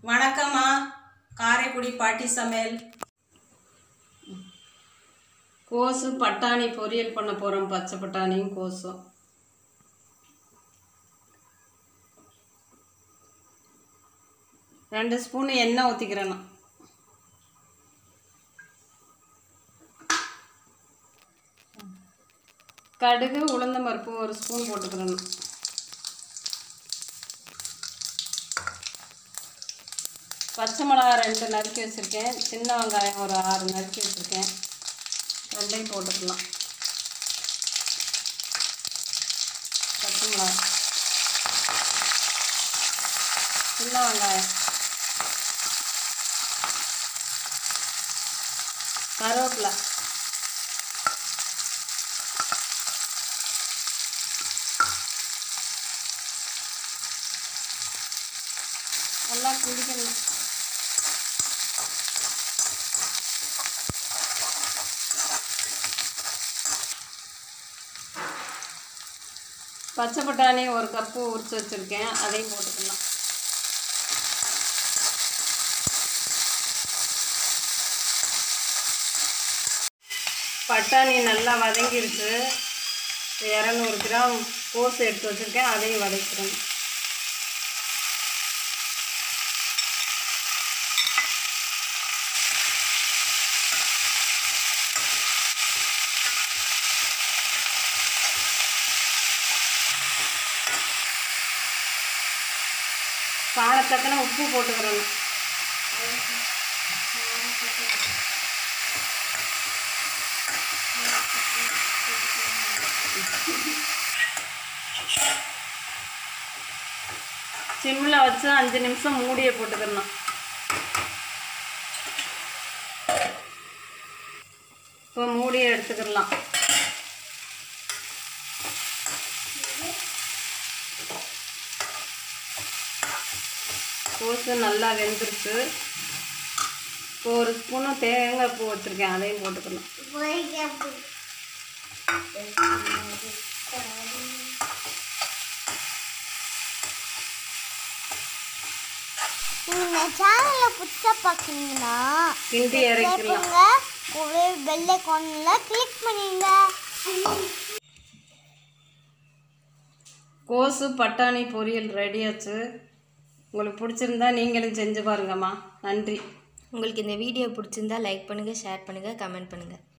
வணக்கம்மா காரைக்குடி பாட்டி சமையல் கோஸு பட்டாணி பொரியல் பண்ண போகிறோம் பச்சை பட்டாணியும் கோஸும் ரெண்டு ஸ்பூன் எண்ணெய் ஊற்றிக்கிறேன் நான் கடுகு உளுந்தம் பருப்பு ஒரு ஸ்பூன் போட்டுக்கிறேன் பச்சை மிளகா ரெண்டு நறுக்கி வச்சுருக்கேன் சின்ன வெங்காயம் ஒரு ஆறு நறுக்கி வச்சுருக்கேன் ரெண்டையும் போட்டுக்கலாம் பச்சை மிளகா சின்ன வெங்காயம் கருவேப்பிலை நல்லா குடிக்கணும் பச்சை பட்டாணி ஒரு கப்பு உரிச்சு வச்சுருக்கேன் அதையும் போட்டுக்கலாம் பட்டாணி நல்லா வதங்கிருச்சு இரநூறு கிராம் கோஸ் எடுத்து வச்சுருக்கேன் அதையும் வதக்கிறேன் காரத்தக்கன உப்பு போட்டுக்கிறேன் சிம்மில் வச்சு அஞ்சு நிமிஷம் மூடியை போட்டுக்கிறணும் இப்போ மூடியை எடுத்துக்கிடலாம் கோஸு நல்லா வெந்துருச்சு இப்போ ஒரு ஸ்பூனு தேங்காய் பூ வச்சுருக்கேன் அதையும் போட்டுக்கணும் நீங்க சேனல்ல புதுசா பாக்குறீங்கன்னா கிண்டி இறக்கிடலாம் கேட்புங்க ஒரே பெல் ஐகான்ல கிளிக் பண்ணிடுங்க கோஸு பட்டாணி பொரியல் ரெடியாச்சு உங்களுக்கு பிடிச்சிருந்தா நீங்களும் செஞ்சு பாருங்கம்மா நன்றி உங்களுக்கு இந்த வீடியோ பிடிச்சிருந்தா லைக் பண்ணுங்கள் ஷேர் பண்ணுங்கள் கமெண்ட் பண்ணுங்கள்